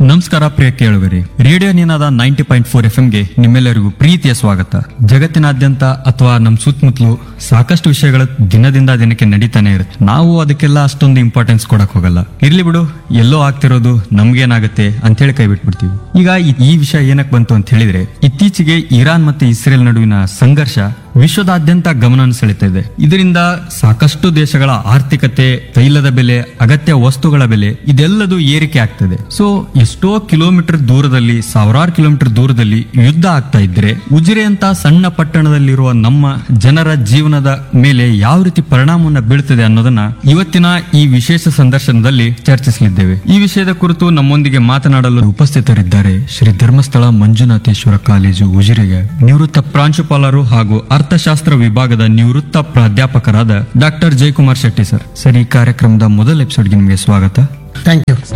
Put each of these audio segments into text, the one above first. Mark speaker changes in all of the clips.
Speaker 1: ನಮಸ್ಕಾರ ಪ್ರಿಯ ಕೇಳುಗರಿ radio Ninaada ninety point four F ಗೆ ನಿಮ್ಮೆಲ್ಲರಿಗೂ ಪ್ರೀತಿಯ ಸ್ವಾಗತ ಜಗತ್ತಿನಾದ್ಯಂತ ಅಥವಾ ನಮ್ಮ ಸುತ್ತಮುತ್ತಲು ಸಾಕಷ್ಟು ವಿಷಯಗಳು ದಿನದಿಂದ ದಿನಕ್ಕೆ ನಡೀತಾನೆ ಇರುತ್ತೆ ನಾವು ಅದಕ್ಕೆಲ್ಲ ಅಷ್ಟೊಂದು ಇಂಪಾರ್ಟೆನ್ಸ್ ಕೊಡಕ್ ಹೋಗಲ್ಲ ಇರ್ಲಿ ಬಿಡು ಎಲ್ಲೋ ಆಗ್ತಿರೋದು ನಮ್ಗೇನಾಗುತ್ತೆ ಅಂತೇಳಿ ಕೈ ಬಿಟ್ಬಿಡ್ತೀವಿ ಈಗ ಈ- ಈ ವಿಷಯ ಏನಕ್ಕೆ ಬಂತು ಅಂತ ಹೇಳಿದ್ರೆ ಇತ್ತೀಚೆಗೆ ಇರಾನ್ ಮತ್ತೆ ಇಸ್ರೇಲ್ ನಡುವಿನ ಸಂಘರ್ಷ ವಿಶ್ವದಾದ್ಯಂತ ಗಮನವನ್ನು ಸೆಳೀತಾ ಇದೆ ಇದರಿಂದ ಸಾಕಷ್ಟು ದೇಶಗಳ ಆರ್ಥಿಕತೆ ತೈಲದ ಬೆಲೆ ಅಗತ್ಯ ವಸ್ತುಗಳ ಬೆಲೆ ಇದೆಲ್ಲದೂ ಏರಿಕೆ ಆಗ್ತದೆ ಸೊ ಎಷ್ಟೋ ಕಿಲೋಮೀಟರ್ ದೂರದಲ್ಲಿ ಸಾವಿರಾರು ಕಿಲೋಮೀಟರ್ ದೂರದಲ್ಲಿ ಯುದ್ಧ ಆಗ್ತಾ ಇದ್ರೆ ಉಜಿರೆ ಅಂತ ಸಣ್ಣ ಪಟ್ಟಣದಲ್ಲಿರುವ ನಮ್ಮ ಜನರ ಜೀವನದ ಮೇಲೆ ಯಾವ ರೀತಿ ಪರಿಣಾಮವನ್ನ ಬೀಳ್ತದೆ ಅನ್ನೋದನ್ನ ಇವತ್ತಿನ ಈ ವಿಶೇಷ ಸಂದರ್ಶನದಲ್ಲಿ ಚರ್ಚಿಸಲಿದ್ದೇವೆ ಈ ವಿಷಯದ ಕುರಿತು ನಮ್ಮೊಂದಿಗೆ ಮಾತನಾಡಲು ಉಪಸ್ಥಿತರಿದ್ದಾರೆ ಶ್ರೀ ಧರ್ಮಸ್ಥಳ ಮಂಜುನಾಥೇಶ್ವರ ಕಾಲೇಜು ಉಜಿರೆಗೆ ನಿವೃತ್ತ ಪ್ರಾಂಶುಪಾಲರು ಹಾಗೂ ಅರ್ಥಶಾಸ್ತ್ರ ವಿಭಾಗದ ನಿವೃತ್ತ ಪ್ರಾಧ್ಯಾಪಕರಾದ doctor Jayakumar Shetty sir sir ಈ ಕಾರ್ಯಕ್ರಮದ ಮೊದಲ ಎಪಿಸೋಡ್ಗೆ ನಿಮಗೆ ಸ್ವಾಗತ
Speaker 2: ಥ್ಯಾಂಕ್ ಯು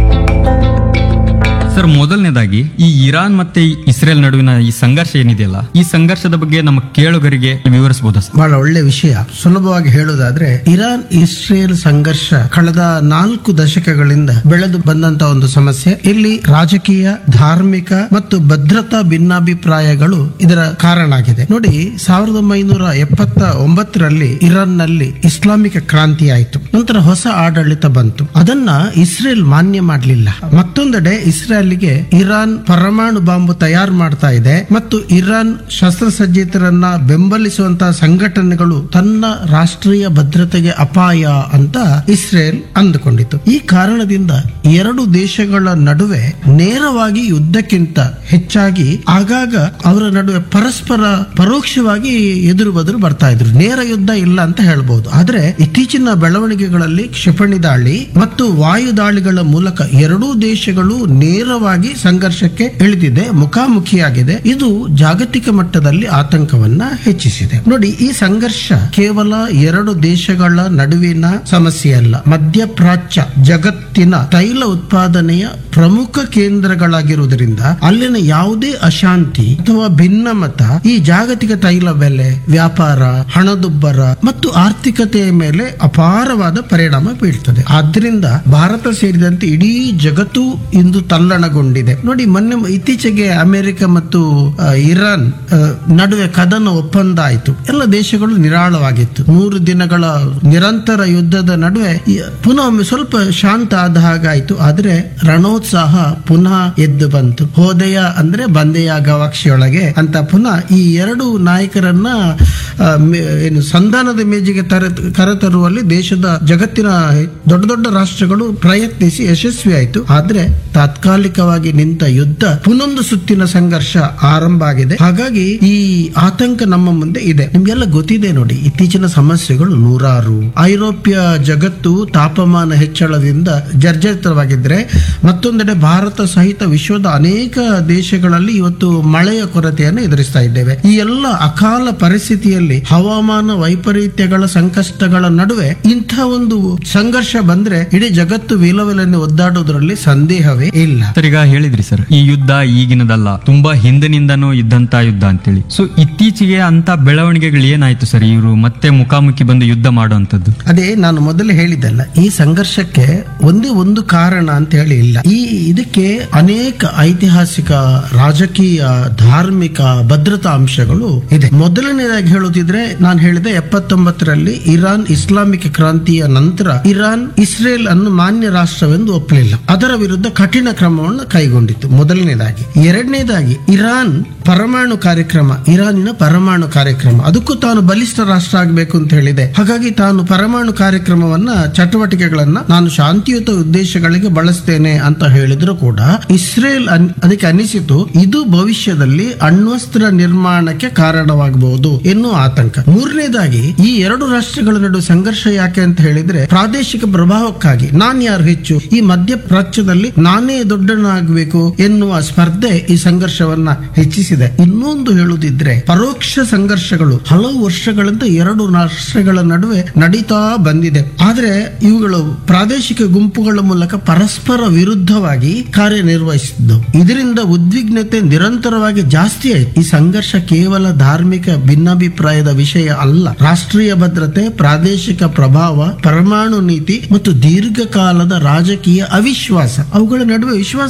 Speaker 1: ಸರ್ ಮೊದಲನೇದಾಗಿ ಈ ಇರಾನ್ ಮತ್ತೆ ಈ ಇಸ್ರೇಲ್ ನಡುವಿನ ಈ ಸಂಘರ್ಷ ಏನಿದೆಯಲ್ಲ ಈ ಸಂಘರ್ಷದ ಬಗ್ಗೆ ನಮ್ಮ ಕೇಳುಗರಿಗೆ ವಿವರಿಸಬಹುದಾ ಸರ್
Speaker 2: ಬಹಳ ಒಳ್ಳೆ ವಿಷಯ ಸುಲಭವಾಗಿ ಹೇಳುವುದಾದ್ರೆ ಇರಾನ್ ಇಸ್ರೇಲ್ ಸಂಘರ್ಷ ಕಳೆದ ನಾಲ್ಕು ದಶಕಗಳಿಂದ ಬೆಳೆದು ಬಂದಂತ ಒಂದು ಸಮಸ್ಯೆ ಇಲ್ಲಿ ರಾಜಕೀಯ ಧಾರ್ಮಿಕ ಮತ್ತು ಭದ್ರತಾ ಭಿನ್ನಾಭಿಪ್ರಾಯಗಳು ಇದರ ಕಾರಣ ಆಗಿದೆ ನೋಡಿ ಸಾವಿರದ ಒಂಬೈನೂರ ಎಪ್ಪತ್ತ ಒಂಬತ್ತರಲ್ಲಿ ಇರಾನ್ ನಲ್ಲಿ ಇಸ್ಲಾಮಿಕ ಕ್ರಾಂತಿ ಆಯಿತು ನಂತರ ಹೊಸ ಆಡಳಿತ ಬಂತು ಅದನ್ನ ಇಸ್ರೇಲ್ ಮಾನ್ಯ ಮಾಡಲಿಲ್ಲ ಮತ್ತೊಂದೆಡೆ ಇಸ್ರೇಲ್ಗೆ ಇರಾನ್ ಪರಮಾಣು ಬಾಂಬು ತಯಾರು ಮಾಡ್ತಾ ಇದೆ ಮತ್ತು ಇರಾನ್ ಶಸ್ತ್ರಸಜ್ಜಿತರನ್ನ ಬೆಂಬಲಿಸುವಂತಹ ಸಂಘಟನೆಗಳು ತನ್ನ ರಾಷ್ಟ್ರೀಯ ಭದ್ರತೆಗೆ ಅಪಾಯ ಅಂತ ಇಸ್ರೇಲ್ ಅಂದುಕೊಂಡಿತು ಈ ಕಾರಣದಿಂದ ಎರಡು ದೇಶಗಳ ನಡುವೆ ನೇರವಾಗಿ ಯುದ್ಧಕ್ಕಿಂತ ಹೆಚ್ಚಾಗಿ ಆಗಾಗ ಅವರ ನಡುವೆ ಪರಸ್ಪರ ಪರೋಕ್ಷವಾಗಿ ಎದುರು ಬದುರು ಬರ್ತಾ ಇದ್ರು ನೇರ ಯುದ್ಧ ಇಲ್ಲ ಅಂತ ಹೇಳ್ಬಹುದು ಆದ್ರೆ ಇತ್ತೀಚಿನ ಬೆಳವಣಿಗೆಗಳಲ್ಲಿ ಕ್ಷಿಪಣಿ ದಾಳಿ ಮತ್ತು ವಾಯು ದಾಳಿಗಳ ಮೂಲಕ ಎರಡೂ ದೇಶಗಳು ನೇರವಾಗಿ ಸಂಘರ್ಷಕ್ಕೆ ಇಳಿದಿದೆ ಮುಖಾಮುಖಿಯಾಗಿದೆ ಇದು ಜಾಗತಿಕ ಮಟ್ಟದಲ್ಲಿ ಆತಂಕವನ್ನ ಹೆಚ್ಚಿಸಿದೆ ನೋಡಿ ಈ ಸಂಘರ್ಷ ಕೇವಲ ಎರಡು ದೇಶಗಳ ನಡುವಿನ ಸಮಸ್ಯೆ ಅಲ್ಲ ಮಧ್ಯಪ್ರಾಚ್ಯ ಜಗತ್ತಿನ ತೈಲ ಉತ್ಪಾದನೆಯ ಪ್ರಮುಖ ಕೇಂದ್ರಗಳಾಗಿರುವುದರಿಂದ ಅಲ್ಲಿನ ಯಾವುದೇ ಅಶಾಂತಿ ಅಥವಾ ಭಿನ್ನಮತ ಈ ಜಾಗತಿಕ ತೈಲ ಬೆಲೆ ವ್ಯಾಪಾರ ಹಣದುಬ್ಬರ ಮತ್ತು ಆರ್ಥಿಕತೆಯ ಮೇಲೆ ಅಪಾರವಾದ ಪರಿಣಾಮ ಬೀಳ್ತದೆ ಆದ್ರಿಂದ ಭಾರತ ಸೇರಿದಂತೆ ಇಡೀ ಜಗತ್ತು ಇಂದು ತಲ್ಲಣಗೊಂಡಿದೆ ನೋಡಿ ಮೊನ್ನೆ ಇತ್ತೀಚೆಗೆ ಅಮೆರಿಕ ಮತ್ತು ಆ, ಇರಾನ್ ಆ, ನಡುವೆ ಕದನ ಒಪ್ಪಂದ ಆಯಿತು ಎಲ್ಲ ದೇಶಗಳು ನಿರಾಳವಾಗಿತ್ತು ಮೂರು ದಿನಗಳ ನಿರಂತರ ಯುದ್ಧದ ನಡುವೆ ಈ ಪುನಃ ಒಮ್ಮೆ ಸ್ವಲ್ಪ ಶಾಂತ ಆದ ಹಾಗಾಯ್ತು ಆದ್ರೆ ರಣೋತ್ಸಾಹ ಪುನಃ ಎದ್ದು ಬಂತು ಹೋದೆಯ ಅಂದ್ರೆ ಬಂದೆಯ ಗವಾಕ್ಷಿಯೊಳಗೆ ಅಂತ ಪುನಃ ಈ ಎರಡು ನಾಯಕರನ್ನ ಆ, ಮೇ- ಏನು ಸಂಧಾನದ ಮೇಜಿಗೆ ತರ ಕರೆತರುವಲ್ಲಿ ದೇಶದ ಜಗತ್ತಿನ ದೊಡ್ಡ ದೊಡ್ಡ ರಾಷ್ಟ್ರಗಳು ಪ್ರಯತ್ನಿಸಿ ಯಶಸ್ವಿ ಆಯಿತು ಆದ್ರೆ ತಾತ್ಕಾಲಿಕವಾಗಿ ನಿಂತ ಯುದ್ಧ ಪುನೊಂದು ಸುತ್ತಿನ ಸಂಘರ್ಷ ಆರಂಭ ಆಗಿದೆ ಹಾಗಾಗಿ ಈ ಆತಂಕ ನಮ್ಮ ಮುಂದೆ ಇದೆ ನಿಮ್ಗೆಲ್ಲ ಗೊತ್ತಿದೆ ನೋಡಿ ಇತ್ತೀಚಿನ ಸಮಸ್ಯೆಗಳು ನೂರಾರು ಐರೋಪ್ಯ ಜಗತ್ತು ತಾಪಮಾನ ಹೆಚ್ಚಳದಿಂದ ಜರ್ಜರಿತವಾಗಿದ್ರೆ ಮತ್ತೊಂದೆಡೆ ಭಾರತ ಸಹಿತ ವಿಶ್ವದ ಅನೇಕ ದೇಶಗಳಲ್ಲಿ ಇವತ್ತು ಮಳೆಯ ಕೊರತೆಯನ್ನು ಎದುರಿಸ್ತಾ ಇದ್ದೇವೆ ಈ ಎಲ್ಲ ಅಕಾಲ ಪರಿಸ್ಥಿತಿಯಲ್ಲಿ ಹವಾಮಾನ ವೈಪರೀತ್ಯಗಳ ಸಂಕಷ್ಟಗಳ ನಡುವೆ ಇಂಥ ಒಂದು ಸಂಘರ್ಷ ಬಂದ್ರೆ ಇಡೀ ಜಗತ್ತು ವಿಲವಿಲನೆ ಒದ್ದಾಡೋದ್ರಲ್ಲಿ ಸಂದೇಹವೇ ಇಲ್ಲ
Speaker 1: ಸರ್ ಈಗ ಹೇಳಿದ್ರಿ ಸರ್ ಈ ಯುದ್ಧ ಈಗಿನದಲ್ಲ ತುಂಬಾ ಹಿಂದಿನಿಂದನೂ ಇದ್ದಂತ ಯುದ್ಧ ಅಂತೇಳಿ ಸೊ ಇತ್ತೀಚೆಗೆ ಅಂತ ಬೆಳವಣಿಗೆಗಳು ಏನಾಯ್ತು ಸರ್ ಇವರು ಮತ್ತೆ ಮುಖಾಮುಖಿ ಬಂದು ಯುದ್ಧ ಮಾಡುವಂತದ್ದು
Speaker 2: ಅದೇ ನಾನು ಮೊದಲು ಹೇಳಿದ್ದಲ್ಲ ಈ ಸಂಘರ್ಷಕ್ಕೆ ಒಂದೇ ಒಂದು ಕಾರಣ ಅಂತ ಹೇಳಿ ಇಲ್ಲ ಈ ಇದಕ್ಕೆ ಅನೇಕ ಐತಿಹಾಸಿಕ ರಾಜಕೀಯ ಧಾರ್ಮಿಕ ಭದ್ರತಾ ಅಂಶಗಳು ಇದೆ ಮೊದಲನೇದಾಗಿ ಹೇಳುತ್ತಿದ್ರೆ ನಾನು ಹೇಳಿದೆ ಎಪ್ಪತ್ತೊಂಬತ್ತರಲ್ಲಿ ಇರಾನ್ ಇಸ್ಲಾಮಿಕ್ ಕ್ರಾಂತಿಯ ನಂತರ ಇರಾನ್ ಇಸ್ರೇಲ್ ಅನ್ನು ಮಾನ್ಯ ರಾಷ್ಟ್ರವೆಂದು ಒಪ್ಪಲಿಲ್ಲ ಅದರ ವಿರುದ್ಧ ಕಠಿಣ ಕ್ರಮವನ್ನು ಕೈಗೊಂಡಿತ್ತು ಮೊದಲನೇದಾಗಿ ಎರಡನೇದಾಗಿ ಇರಾನ್ ಪರಮಾಣು ಕಾರ್ಯಕ್ರಮ ಇರಾನಿನ ಪರಮಾಣು ಕಾರ್ಯಕ್ರಮ ಅದಕ್ಕೂ ತಾನು ಬಲಿಷ್ಠ ರಾಷ್ಟ್ರ ಆಗಬೇಕು ಅಂತ ಹೇಳಿದೆ ಹಾಗಾಗಿ ತಾನು ಪರಮಾಣು ಕಾರ್ಯಕ್ರಮವನ್ನ ಚಟುವಟಿಕೆಗಳನ್ನ ನಾನು ಶಾಂತಿಯುತ ಉದ್ದೇಶಗಳಿಗೆ ಬಳಸ್ತೇನೆ ಅಂತ ಹೇಳಿದ್ರು ಕೂಡ ಇಸ್ರೇಲ್ ಅನ್- ಅದಕ್ಕೆ ಅನಿಸಿತು ಇದು ಭವಿಷ್ಯದಲ್ಲಿ ಅಣ್ವಸ್ತ್ರ ನಿರ್ಮಾಣಕ್ಕೆ ಕಾರಣವಾಗಬಹುದು ಎನ್ನುವ ಆತಂಕ ಮೂರನೇದಾಗಿ ಈ ಎರಡು ರಾಷ್ಟ್ರಗಳ ನಡುವೆ ಸಂಘರ್ಷ ಯಾಕೆ ಅಂತ ಹೇಳಿದ್ರೆ ಪ್ರಾದೇಶಿಕ ಪ್ರಭಾವಕ್ಕಾಗಿ ನಾನ್ ಯಾರು ಹೆಚ್ಚು ಈ ಮಧ್ಯಪ್ರಾಚ್ಯದಲ್ಲಿ ನಾನೇ ದೊಡ್ಡನಾಗಬೇಕು ಎನ್ನುವ ಸ್ಪರ್ಧೆ ಈ ಸಂಘರ್ಷವನ್ನ ಹೆಚ್ಚಿಸಿದೆ ಇನ್ನೊಂದು ಹೇಳುದಿದ್ರೆ ಪರೋಕ್ಷ ಸಂಘರ್ಷಗಳು ಹಲವು ವರ್ಷಗಳಿಂದ ಎರಡು ರಾಷ್ಟ್ರಗಳ ನಡುವೆ ನಡೀತಾ ಬಂದಿದೆ ಆದ್ರೆ ಇವುಗಳು ಪ್ರಾದೇಶಿಕ ಗುಂಪುಗಳ ಮೂಲಕ ಪರಸ್ಪರ ವಿರುದ್ಧವಾಗಿ ಕಾರ್ಯನಿರ್ವಹಿಸಿದ್ದು ಇದರಿಂದ ಉದ್ವಿಗ್ನತೆ ನಿರಂತರವಾಗಿ ಜಾಸ್ತಿ ಆಯಿತು ಈ ಸಂಘರ್ಷ ಕೇವಲ ಧಾರ್ಮಿಕ ಭಿನ್ನಾಭಿಪ್ರಾಯದ ವಿಷಯ ಅಲ್ಲ ರಾಷ್ಟ್ರೀಯ ಭದ್ರತೆ ಪ್ರಾದೇಶಿಕ ಪ್ರಭಾವ ಪರಮಾಣು ನೀತಿ ಮತ್ತು ದೀರ್ಘಕಾಲದ ರಾಜಕೀಯ ಅವಿಶ್ವಾಸ ಅವುಗಳ ನಡುವೆ ವಿಶ್ವಾಸ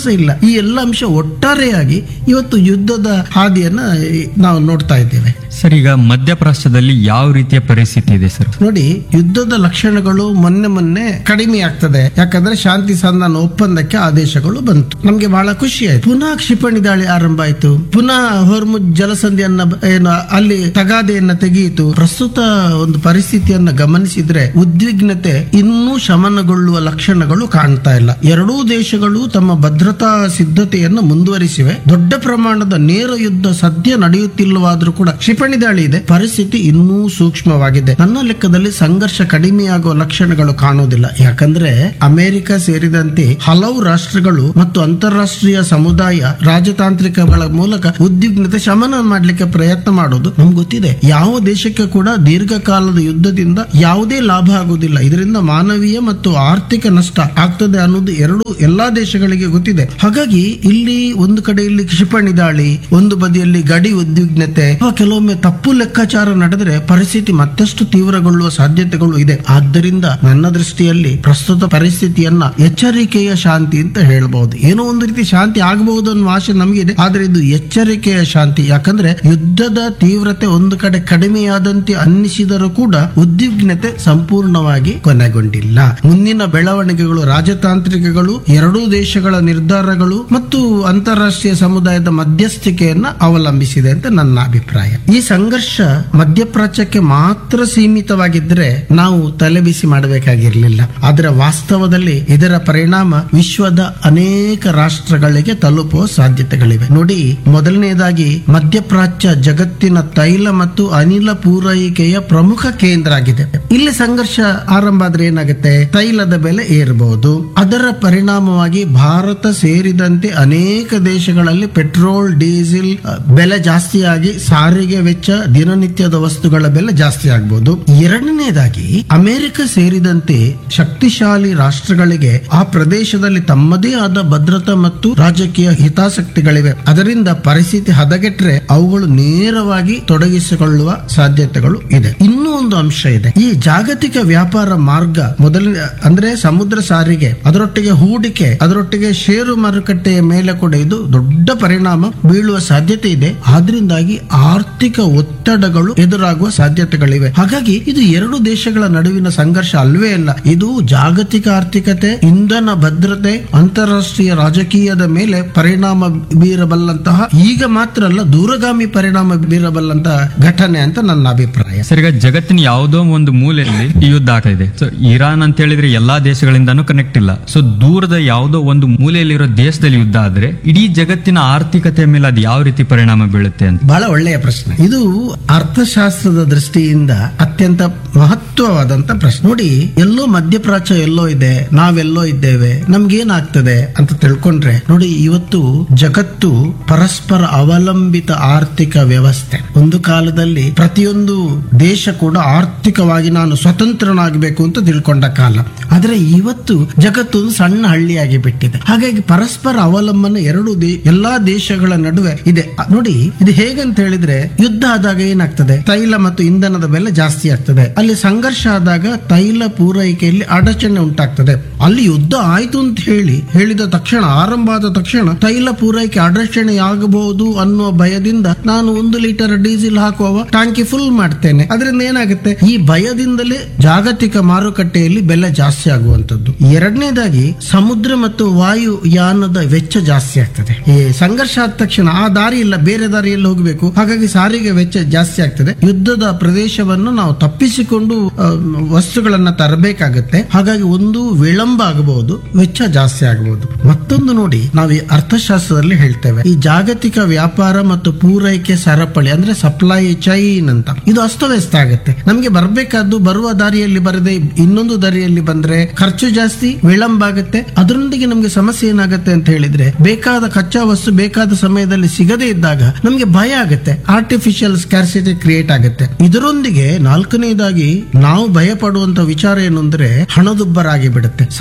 Speaker 2: ವಿಶ್ವಾಸ ಇಲ್ಲ ಈ ಎಲ್ಲ ಅಂಶ ಒಟ್ಟಾರೆಯಾಗಿ ಇವತ್ತು ಯುದ್ಧದ ಹಾದಿಯನ್ನ ಈ, ನಾವು ನೋಡ್ತಾ ಇದ್ದೇವೆ
Speaker 1: ಸರ್ ಈಗ ಮಧ್ಯಪ್ರಾಚ್ಯದಲ್ಲಿ ಯಾವ ರೀತಿಯ ಪರಿಸ್ಥಿತಿ ಇದೆ ಸರ್
Speaker 2: ನೋಡಿ ಯುದ್ಧದ ಲಕ್ಷಣಗಳು ಮೊನ್ನೆ ಮೊನ್ನೆ ಕಡಿಮೆ ಆಗ್ತದೆ ಯಾಕಂದ್ರೆ ಶಾಂತಿ ಸಂಧಾನ ಒಪ್ಪಂದಕ್ಕೆ ಆದೇಶಗಳು ಬಂತು ನಮ್ಗೆ ಬಹಳ ಖುಷಿ ಆಯ್ತು ಪುನಃ ಕ್ಷಿಪಣಿ ದಾಳಿ ಆರಂಭ ಆಯ್ತು ಪುನಃ ಹೊರ್ಮುಜ್ ಜಲಸಂಧಿಯನ್ನ ಬ- ಏನು ಅಲ್ಲಿ ತಗಾದೆಯನ್ನ ತೆಗೆಯಿತು ಪ್ರಸ್ತುತ ಒಂದು ಪರಿಸ್ಥಿತಿಯನ್ನ ಗಮನಿಸಿದ್ರೆ ಉದ್ವಿಗ್ನತೆ ಇನ್ನೂ ಶಮನಗೊಳ್ಳುವ ಲಕ್ಷಣಗಳು ಕಾಣ್ತಾ ಇಲ್ಲ ಎರಡೂ ದೇಶಗಳು ತಮ್ಮ ಭದ್ರತಾ ಸಿದ್ಧತೆಯನ್ನು ಮುಂದುವರಿಸಿವೆ ದೊಡ್ಡ ಪ್ರಮಾಣದ ನೇರ ಯುದ್ಧ ಸದ್ಯ ನಡೆಯುತ್ತಿಲ್ಲವಾದ್ರೂ ಕೂಡ ಕ್ಷಿಪಣಿ ದಾಳಿ ಇದೆ ಪರಿಸ್ಥಿತಿ ಇನ್ನೂ ಸೂಕ್ಷ್ಮವಾಗಿದೆ ನನ್ನ ಲೆಕ್ಕದಲ್ಲಿ ಸಂಘರ್ಷ ಕಡಿಮೆಯಾಗುವ ಲಕ್ಷಣಗಳು ಕಾಣುವುದಿಲ್ಲ ಯಾಕಂದ್ರೆ ಅಮೆರಿಕ ಸೇರಿದಂತೆ ಹಲವು ರಾಷ್ಟ್ರಗಳು ಮತ್ತು ಅಂತಾರಾಷ್ಟ್ರೀಯ ಸಮುದಾಯ ರಾಜತಾಂತ್ರಿಕಗಳ ಮೂಲಕ ಉದ್ವಿಗ್ನತೆ ಶಮನ ಮಾಡಲಿಕ್ಕೆ ಪ್ರಯತ್ನ ಮಾಡೋದು ನಮ್ಗೆ ಗೊತ್ತಿದೆ ಯಾವ ದೇಶಕ್ಕೆ ಕೂಡ ದೀರ್ಘಕಾಲದ ಯುದ್ಧದಿಂದ ಯಾವುದೇ ಲಾಭ ಆಗುವುದಿಲ್ಲ ಇದರಿಂದ ಮಾನವೀಯ ಮತ್ತು ಆರ್ಥಿಕ ನಷ್ಟ ಆಗ್ತದೆ ಅನ್ನೋದು ಎರಡು ಎಲ್ಲಾ ದೇಶಗಳಿಗೆ ಗೊತ್ತಿದೆ ಹಾಗಾಗಿ ಇಲ್ಲಿ ಒಂದು ಕಡೆಯಲ್ಲಿ ಕ್ಷಿಪಣಿ ದಾಳಿ ಒಂದು ಬದಿಯಲ್ಲಿ ಗಡಿ ಉದ್ವಿಗ್ನತೆ ಅಥವಾ ಕೆಲವೊಮ್ಮೆ ತಪ್ಪು ಲೆಕ್ಕಾಚಾರ ನಡೆದರೆ ಪರಿಸ್ಥಿತಿ ಮತ್ತಷ್ಟು ತೀವ್ರಗೊಳ್ಳುವ ಸಾಧ್ಯತೆಗಳು ಇದೆ ಆದ್ದರಿಂದ ನನ್ನ ದೃಷ್ಟಿಯಲ್ಲಿ ಪ್ರಸ್ತುತ ಪರಿಸ್ಥಿತಿಯನ್ನ ಎಚ್ಚರಿಕೆಯ ಶಾಂತಿ ಅಂತ ಹೇಳ್ಬಹುದು ಏನೋ ಒಂದು ರೀತಿ ಶಾಂತಿ ಆಗಬಹುದು ಅನ್ನೋ ಆಶೆ ನಮಗಿದೆ ಆದ್ರೆ ಇದು ಎಚ್ಚರಿಕೆಯ ಶಾಂತಿ ಯಾಕಂದ್ರೆ ಯುದ್ಧದ ತೀವ್ರತೆ ಒಂದು ಕಡೆ ಕಡಿಮೆಯಾದಂತೆ ಅನ್ನಿಸಿದರೂ ಕೂಡ ಉದ್ವಿಗ್ನತೆ ಸಂಪೂರ್ಣವಾಗಿ ಕೊನೆಗೊಂಡಿಲ್ಲ ಮುಂದಿನ ಬೆಳವಣಿಗೆಗಳು ರಾಜತಾಂತ್ರಿಕಗಳು ಎರಡೂ ದೇಶಗಳ ನಿರ್ಧಾರಗಳು ಮತ್ತು ಅಂತಾರಾಷ್ಟ್ರೀಯ ಸಮುದಾಯದ ಮಧ್ಯಸ್ಥಿಕೆಯನ್ನ ಅವಲಂಬಿಸಿದೆ ಅಂತ ನನ್ನ ಅಭಿಪ್ರಾಯ ಈ ಸಂಘರ್ಷ ಮಧ್ಯಪ್ರಾಚ್ಯಕ್ಕೆ ಮಾತ್ರ ಸೀಮಿತವಾಗಿದ್ದರೆ ನಾವು ತಲೆಬಿಸಿ ಮಾಡಬೇಕಾಗಿರ್ಲಿಲ್ಲ ಆದರೆ ವಾಸ್ತವದಲ್ಲಿ ಇದರ ಪರಿಣಾಮ ವಿಶ್ವದ ಅನೇಕ ರಾಷ್ಟ್ರಗಳಿಗೆ ತಲುಪುವ ಸಾಧ್ಯತೆಗಳಿವೆ ನೋಡಿ ಮೊದಲನೇದಾಗಿ ಮಧ್ಯಪ್ರಾಚ್ಯ ಜಗತ್ತಿನ ತೈಲ ಮತ್ತು ಅನಿಲ ಪೂರೈಕೆಯ ಪ್ರಮುಖ ಕೇಂದ್ರ ಆಗಿದೆ ಇಲ್ಲಿ ಸಂಘರ್ಷ ಆರಂಭ ಆದ್ರೆ ಏನಾಗುತ್ತೆ ತೈಲದ ಬೆಲೆ ಏರಬಹುದು ಅದರ ಪರಿಣಾಮವಾಗಿ ಭಾರತ ಸೇರಿದಂತೆ ಅನೇಕ ದೇಶಗಳಲ್ಲಿ ಪೆಟ್ರೋಲ್ ಡೀಸೆಲ್ ಅ, ಬೆಲೆ ಜಾಸ್ತಿಯಾಗಿ ಸಾರಿಗೆ ವೆಚ್ಚ ದಿನನಿತ್ಯದ ವಸ್ತುಗಳ ಬೆಲೆ ಜಾಸ್ತಿ ಆಗಬಹುದು ಎರಡನೇದಾಗಿ ಅಮೆರಿಕ ಸೇರಿದಂತೆ ಶಕ್ತಿಶಾಲಿ ರಾಷ್ಟ್ರಗಳಿಗೆ ಆ ಪ್ರದೇಶದಲ್ಲಿ ತಮ್ಮದೇ ಆದ ಭದ್ರತಾ ಮತ್ತು ರಾಜಕೀಯ ಹಿತಾಸಕ್ತಿಗಳಿವೆ ಅದರಿಂದ ಪರಿಸ್ಥಿತಿ ಹದಗೆಟ್ರೆ ಅವುಗಳು ನೇರವಾಗಿ ತೊಡಗಿಸಿಕೊಳ್ಳುವ ಸಾಧ್ಯತೆಗಳು ಇದೆ ಇನ್ನೂ ಒಂದು ಅಂಶ ಇದೆ ಈ ಜಾಗತಿಕ ವ್ಯಾಪಾರ ಮಾರ್ಗ ಮೊದಲ ಅಂದ್ರೆ ಸಮುದ್ರ ಸಾರಿಗೆ ಅದರೊಟ್ಟಿಗೆ ಹೂಡಿಕೆ ಅದರೊಟ್ಟಿಗೆ ಷೇರು ಮಾರುಕಟ್ಟೆಯ ಮೇಲೆ ಕೂಡ ಇದು ದೊಡ್ಡ ಪರಿಣಾಮ ಬೀಳುವ ಸಾಧ್ಯತೆ ಇದೆ ಆದ್ರಿಂದಾಗಿ ಆರ್ಥಿಕ ಒತ್ತಡಗಳು ಎದುರಾಗುವ ಸಾಧ್ಯತೆಗಳಿವೆ ಹಾಗಾಗಿ ಇದು ಎರಡು ದೇಶಗಳ ನಡುವಿನ ಸಂಘರ್ಷ ಅಲ್ವೇ ಅಲ್ಲ ಇದು ಜಾಗತಿಕ ಆರ್ಥಿಕತೆ ಇಂಧನ ಭದ್ರತೆ ಅಂತಾರಾಷ್ಟ್ರೀಯ ರಾಜಕೀಯದ ಮೇಲೆ ಪರಿಣಾಮ ಬೀರಬಲ್ಲಂತಹ ಈಗ ಮಾತ್ರ ಅಲ್ಲ ದೂರಗಾಮಿ ಪರಿಣಾಮ ಬೀರಬಲ್ಲಂತಹ ಘಟನೆ ಅಂತ ನನ್ನ ಅಭಿಪ್ರಾಯ
Speaker 1: ಸರ್ ಈಗ ಜಗತ್ತಿನ ಯಾವುದೋ ಒಂದು ಮೂಲೆಯಲ್ಲಿ ಈ ಯುದ್ಧ ಆಗ್ತಾ ಇದೆ ಸೊ ಇರಾನ್ ಅಂತ ಹೇಳಿದ್ರೆ ಎಲ್ಲಾ ದೇಶಗಳಿಂದಾನು ಕನೆಕ್ಟ್ ಇಲ್ಲ ಸೊ ದೂರದ ಯಾವುದೋ ಒಂದು ಮೂಲೆಯಲ್ಲಿರೋ ದೇಶದಲ್ಲಿ ಯುದ್ಧ ಆದ್ರೆ ಇಡೀ ಜಗತ್ತಿನ ಆರ್ಥಿಕತೆಯ ಮೇಲೆ ಅದು ಯಾವ ರೀತಿ ಪರಿಣಾಮ ಬೀಳುತ್ತೆ ಅಂತ
Speaker 2: ಬಹಳ ಒಳ್ಳೆಯ ಪ್ರಶ್ನೆ ಇದು ಅರ್ಥಶಾಸ್ತ್ರದ ದೃಷ್ಟಿಯಿಂದ ಅತ್ಯಂತ ಮಹತ್ವವಾದಂತ ಪ್ರಶ್ನೆ ನೋಡಿ ಎಲ್ಲೋ ಮಧ್ಯಪ್ರಾಚ್ಯ ಎಲ್ಲೋ ಇದೆ ನಾವೆಲ್ಲೋ ಇದ್ದೇವೆ ನಮ್ಗೇನಾಗ್ತದೆ ಅಂತ ತಿಳ್ಕೊಂಡ್ರೆ ನೋಡಿ ಇವತ್ತು ಜಗತ್ತು ಪರಸ್ಪರ ಅವಲಂಬಿತ ಆರ್ಥಿಕ ವ್ಯವಸ್ಥೆ ಒಂದು ಕಾಲದಲ್ಲಿ ಪ್ರತಿಯೊಂದು ದೇಶ ಕೂಡ ಆರ್ಥಿಕವಾಗಿ ನಾನು ಸ್ವತಂತ್ರನಾಗಬೇಕು ಅಂತ ತಿಳ್ಕೊಂಡ ಕಾಲ ಆದ್ರೆ ಇವತ್ತು ಜಗತ್ತು ಒಂದು ಸಣ್ಣ ಹಳ್ಳಿಯಾಗಿ ಬಿಟ್ಟಿದೆ ಹಾಗಾಗಿ ಪರಸ್ಪರ ಅವಲಂಬನೆ ಎರಡು ದೇ- ಎಲ್ಲಾ ದೇಶಗಳ ನಡುವೆ ಇದೆ ಅ- ನೋಡಿ ಇದು ಹೇಗಂತ ಹೇಳಿದ್ರೆ ಯುದ್ಧ ಆದಾಗ ಏನಾಗ್ತದೆ ತೈಲ ಮತ್ತು ಇಂಧನದ ಬೆಲೆ ಜಾಸ್ತಿ ಆಗ್ತದೆ ಅಲ್ಲಿ ಸಂಘರ್ಷ ಆದಾಗ ತೈಲ ಪೂರೈಕೆಯಲ್ಲಿ ಅಡಚಣೆ ಉಂಟಾಗ್ತದೆ ಅಲ್ಲಿ ಯುದ್ಧ ಆಯ್ತು ಅಂತ ಹೇಳಿ ಹೇಳಿದ ತಕ್ಷಣ ಆರಂಭ ಆದ ತಕ್ಷಣ ತೈಲ ಪೂರೈಕೆ ಅಡಚಣೆ ಆಗಬಹುದು ಅನ್ನುವ ಭಯದಿಂದ ನಾನು ಒಂದು ಲೀಟರ್ ಡೀಸೆಲ್ ಹಾಕುವ ಟಾಂಕಿ ಫುಲ್ ಮಾಡ್ತೇನೆ ಅದರಿಂದ ಏನಾಗುತ್ತೆ ಈ ಭಯದಿಂದಲೇ ಜಾಗತಿಕ ಮಾರುಕಟ್ಟೆಯಲ್ಲಿ ಬೆಲೆ ಜಾಸ್ತಿ ಆಗುವಂತದ್ದು ಎರಡನೇದಾಗಿ ಸಮುದ್ರ ಮತ್ತು ವಾಯು ಯಾನದ ವೆಚ್ಚ ಜಾಸ್ತಿ ಆಗ್ತದೆ ಈ ಸಂಘರ್ಷ ಆದ ತಕ್ಷಣ ಆ ದಾರಿ ಇಲ್ಲ ಬೇರೆ ದಾರಿಯಲ್ಲಿ ಹೋಗಬೇಕು ಹಾಗಾಗಿ ಸಾರಿಗೆ ವೆಚ್ಚ ಜಾಸ್ತಿ ಆಗ್ತದೆ ಯುದ್ಧದ ಪ್ರದೇಶವನ್ನು ನಾವು ತಪ್ಪಿಸಿಕೊಂಡು ಆ, ವಸ್ತುಗಳನ್ನ ತರಬೇಕಾಗುತ್ತೆ ಹಾಗಾಗಿ ಒಂದು ವಿಳಂಬ ಆಗಬಹುದು ವೆಚ್ಚ ಜಾಸ್ತಿ ಆಗಬಹುದು ಮತ್ತೊಂದು ನೋಡಿ ನಾವು ಈ ಅರ್ಥಶಾಸ್ತ್ರದಲ್ಲಿ ಹೇಳ್ತೇವೆ ಈ ಜಾಗತಿಕ ವ್ಯಾಪಾರ ಮತ್ತು ಪೂರೈಕೆ ಸರಪಳಿ ಅಂದ್ರೆ ಸಪ್ಲೈ ಚೈನ್ ಅಂತ ಇದು ಅಸ್ತವ್ಯಸ್ತ ಆಗುತ್ತೆ ನಮ್ಗೆ ಬರ್ಬೇಕಾದ್ದು ಬರುವ ದಾರಿಯಲ್ಲಿ ಬರದೆ ಇನ್ನೊಂದು ದಾರಿಯಲ್ಲಿ ಬಂದ್ರೆ ಖರ್ಚು ಜಾಸ್ತಿ ವಿಳಂಬ ಆಗುತ್ತೆ ಅದರೊಂದಿಗೆ ನಮ್ಗೆ ಸಮಸ್ಯೆ ಏನಾಗುತ್ತೆ ಅಂತ ಹೇಳಿದ್ರೆ ಬೇಕಾದ ಕಚ್ಚಾ ವಸ್ತು ಬೇಕಾದ ಸಮಯದಲ್ಲಿ ಸಿಗದೇ ಇದ್ದಾಗ ನಮ್ಗೆ ಭಯ ಆಗುತ್ತೆ ಆರ್ಟಿಫಿಷಿಯಲ್ ಸ್ಕ್ಯಾರ್ಸಿಟಿ ಕ್ರಿಯೇಟ್ ಆಗುತ್ತೆ ಇದರೊಂದಿಗೆ ನಾಲ್ಕನೇದಾಗಿ ನಾವು ಭಯ ಪಡುವಂತ ವಿಚಾರ ಏನು ಅಂದ್ರೆ ಹಣದುಬ್ಬರಾಗಿ ಬಿಡುತ್ತೆ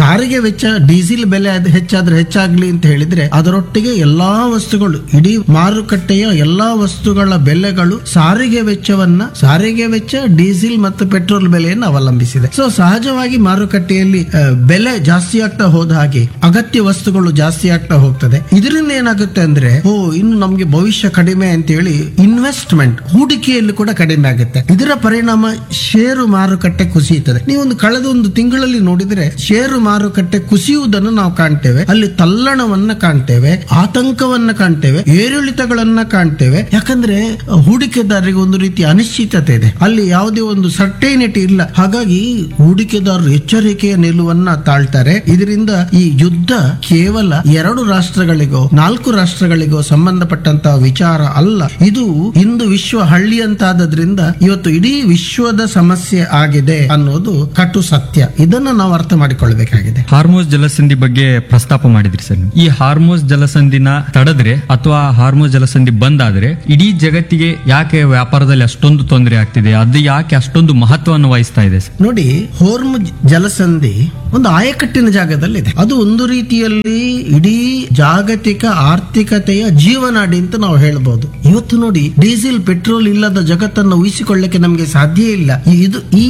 Speaker 2: ಸಾರಿಗೆ ವೆಚ್ಚ ಡೀಸೆಲ್ ಬೆಲೆ ಅದು ಹೆಚ್ಚಾದ್ರೆ ಹೆಚ್ಚಾಗ್ಲಿ ಅಂತ ಹೇಳಿದ್ರೆ ಅದರೊಟ್ಟಿಗೆ ಎಲ್ಲಾ ವಸ್ತುಗಳು ಇಡೀ ಮಾರುಕಟ್ಟೆಯ ಎಲ್ಲಾ ವಸ್ತುಗಳ ಬೆಲೆಗಳು ಸಾರಿಗೆ ವೆಚ್ಚವನ್ನ ಸಾರಿಗೆ ವೆಚ್ಚ ಡೀಸೆಲ್ ಮತ್ತು ಪೆಟ್ರೋಲ್ ಬೆಲೆಯನ್ನು ಅವಲಂಬಿಸಿದೆ ಸೊ ಸಹಜವಾಗಿ ಮಾರುಕಟ್ಟೆಯಲ್ಲಿ ಆ, ಬೆಲೆ ಜಾಸ್ತಿ ಆಗ್ತಾ ಹೋದ ಹಾಗೆ ಅಗತ್ಯ ವಸ್ತುಗಳು ಜಾಸ್ತಿ ಆಗ್ತಾ ಹೋಗ್ತದೆ ಇದರಿಂದ ಏನಾಗುತ್ತೆ ಅಂದ್ರೆ ಓ ಇನ್ನು ನಮ್ಗೆ ಭವಿಷ್ಯ ಕಡಿಮೆ ಅಂತ ಹೇಳಿ ಇನ್ವೆಸ್ಟ್ಮೆಂಟ್ ಹೂಡಿಕೆಯಲ್ಲಿ ಕೂಡ ಕಡಿಮೆ ಆಗುತ್ತೆ ಇದರ ಪರಿಣಾಮ ಷೇರು ಮಾರುಕಟ್ಟೆ ಕುಸಿಯುತ್ತದೆ ನೀವೊಂದು ಕಳೆದ ಒಂದು ತಿಂಗಳಲ್ಲಿ ನೋಡಿದ್ರೆ ಷೇರು ಮಾರುಕಟ್ಟೆ ಕುಸಿಯುವುದನ್ನು ನಾವು ಕಾಣ್ತೇವೆ ಅಲ್ಲಿ ತಲ್ಲಣವನ್ನ ಕಾಣ್ತೇವೆ ಆತಂಕವನ್ನ ಕಾಣ್ತೇವೆ ಏರಿಳಿತಗಳನ್ನ ಕಾಣ್ತೇವೆ ಯಾಕಂದ್ರೆ ಹೂಡಿಕೆದಾರರಿಗೆ ಒಂದು ರೀತಿಯ ಅನಿಶ್ಚಿತತೆ ಇದೆ ಅಲ್ಲಿ ಯಾವುದೇ ಒಂದು ಸರ್ಟೇನಿಟಿ ಇಲ್ಲ ಹಾಗಾಗಿ ಹೂಡಿಕೆದಾರರು ಎಚ್ಚರಿಕೆಯ ನಿಲುವನ್ನ ತಾಳ್ತಾರೆ ಇದರಿಂದ ಈ ಯುದ್ಧ ಕೇವಲ ಎರಡು ರಾಷ್ಟ್ರಗಳಿಗೋ ನಾಲ್ಕು ರಾಷ್ಟ್ರಗಳಿಗೋ ಸಂಬಂಧಪಟ್ಟಂತಹ ವಿಚಾರ ಅಲ್ಲ ಇದು ಇಂದು ವಿಶ್ವ ಹಳ್ಳಿ ಅಂತಾದ್ರಿಂದ ಇವತ್ತು ಇಡೀ ವಿಶ್ವದ ಸಮಸ್ಯೆ ಆಗಿದೆ ಅನ್ನೋದು ಕಟು ಸತ್ಯ ಇದನ್ನ ನಾವು ಅರ್ಥ ಮಾಡಿಕೊಳ್ಬೇಕಾಗಿದೆ
Speaker 1: ಹಾರ್ಮೋಸ್ ಜಲಸಂಧಿ ಬಗ್ಗೆ ಪ್ರಸ್ತಾಪ ಮಾಡಿದ್ರಿ ಸರ್ ನೀವು. ಈ ಹಾರ್ಮೋಸ್ ಜಲಸಂಧಿನ ತಡೆದ್ರೆ ಅಥವಾ ಹಾರ್ಮೋಸ್ ಜಲಸಂಧಿ ಬಂದಾದ್ರೆ ಇಡೀ ಜಗತ್ತಿಗೆ ಯಾಕೆ ವ್ಯಾಪಾರದಲ್ಲಿ ಅಷ್ಟೊಂದು ತೊಂದರೆ ಆಗ್ತಿದೆ ಅದು ಯಾಕೆ ಅಷ್ಟೊಂದು ಮಹತ್ವವನ್ನು ವಹಿಸ್ತಾ ಇದೆ ಸರ್
Speaker 2: ನೋಡಿ ಹೋರ್ಮುಜ್ ಜಲಸಂಧಿ ಒಂದು ಆಯಕಟ್ಟಿನ ಜಾಗದಲ್ಲಿದೆ ಅದು ಒಂದು ರೀತಿಯಲ್ಲಿ ಇಡೀ ಜಾಗತಿಕ ಆರ್ಥಿಕತೆಯ ಜೀವನಾಡಿ ಅಂತ ನಾವು ಹೇಳ್ಬೋದು ಇವತ್ತು ನೋಡಿ ಡೀಸೆಲ್ ಪೆಟ್ರೋಲ್ ಇಲ್ಲದ ಜಗತ್ತನ್ನು ಊಹಿಸಿಕೊಳ್ಳಕ್ಕೆ ನಮಗೆ ಸಾಧ್ಯ ಇಲ್ಲ ಈ- ಇದು ಈ